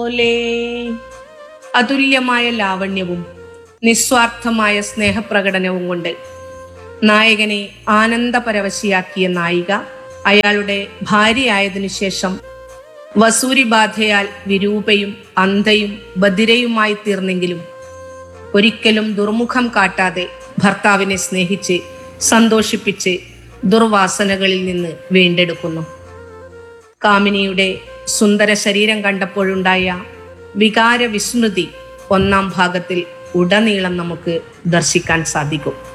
പോലെ അതുല്യമായ ലാവണ്യവും നിസ്വാർത്ഥമായ സ്നേഹപ്രകടനവും കൊണ്ട് നായകനെ ആനന്ദപരവശിയാക്കിയ നായിക അയാളുടെ ഭാര്യയായതിനു ശേഷം വസൂരിബാധയാൽ വിരൂപയും അന്ധയും ബധിരയുമായി തീർന്നെങ്കിലും ഒരിക്കലും ദുർമുഖം കാട്ടാതെ ഭർത്താവിനെ സ്നേഹിച്ച് സന്തോഷിപ്പിച്ച് ദുർവാസനകളിൽ നിന്ന് വീണ്ടെടുക്കുന്നു കാമിനിയുടെ സുന്ദര ശരീരം കണ്ടപ്പോഴുണ്ടായ വികാര വിസ്മൃതി ഒന്നാം ഭാഗത്തിൽ ഉടനീളം നമുക്ക് ദർശിക്കാൻ സാധിക്കും